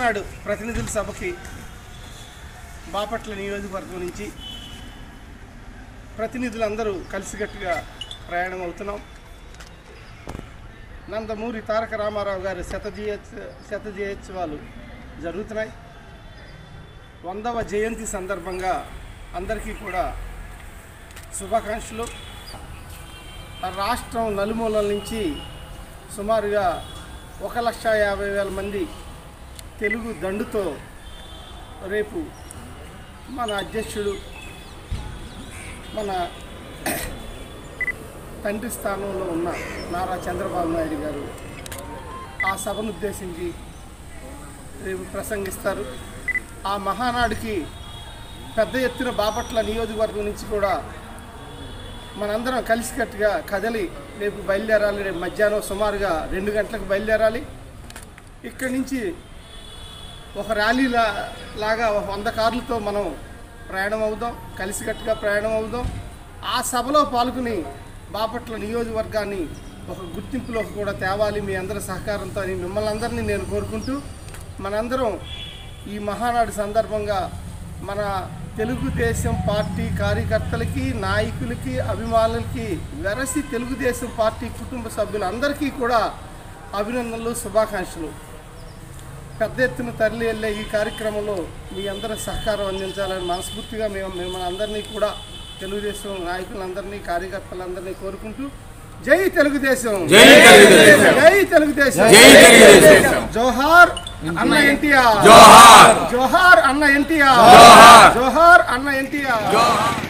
మహానాడు ప్రతినిధుల సభకి బాపట్ల నియోజకవర్గం నుంచి ప్రతినిధులందరూ కలిసికట్టుగా ప్రయాణం అవుతున్నాం నందమూరి తారక రామారావు గారి శతజీయోత్స శతజయోత్సవాలు జరుగుతున్నాయి వందవ జయంతి సందర్భంగా అందరికీ కూడా శుభాకాంక్షలు రాష్ట్రం నలుమూలల నుంచి సుమారుగా ఒక లక్ష యాభై వేల మంది తెలుగు దండుతో రేపు మన అధ్యక్షుడు మన తండ్రి స్థానంలో ఉన్న నారా చంద్రబాబు నాయుడు గారు ఆ సభను ఉద్దేశించి రేపు ప్రసంగిస్తారు ఆ మహానాడికి పెద్ద ఎత్తున బాపట్ల నియోజకవర్గం నుంచి కూడా మనందరం కలిసికట్టుగా కదలి రేపు బయలుదేరాలి రేపు మధ్యాహ్నం సుమారుగా రెండు గంటలకు బయలుదేరాలి ఇక్కడి నుంచి ఒక ర్యాలీ లా లాగా ఒక వంద కార్లతో మనం ప్రయాణం అవుదాం కలిసికట్టుగా ప్రయాణం అవుదాం ఆ సభలో పాల్గొని బాపట్ల నియోజకవర్గాన్ని ఒక గుర్తింపులోకి కూడా తేవాలి మీ అందరి సహకారంతో అని మిమ్మల్ని అందరినీ నేను కోరుకుంటూ మనందరం ఈ మహానాడు సందర్భంగా మన తెలుగుదేశం పార్టీ కార్యకర్తలకి నాయకులకి అభిమానులకి వెరసి తెలుగుదేశం పార్టీ కుటుంబ సభ్యులందరికీ కూడా అభినందనలు శుభాకాంక్షలు పెద్ద ఎత్తున తరలి వెళ్ళే ఈ కార్యక్రమంలో మీ అందరి సహకారం అందించాలని మనస్ఫూర్తిగా మేము మిమ్మల్ని అందరినీ కూడా తెలుగుదేశం నాయకులందరినీ కార్యకర్తలందరినీ కోరుకుంటూ జై తెలుగుదేశం జై తెలుగుదేశం. జై తెలుగుదేశం జై తెలుగుదేశం. జోహార్ అన్న ఎన్టీఆర్ జోహార్. జోహార్ అన్న ఎన్టీఆర్ జోహార్. జోహార్ అన్న ఎన్టీఆర్ జోహార్.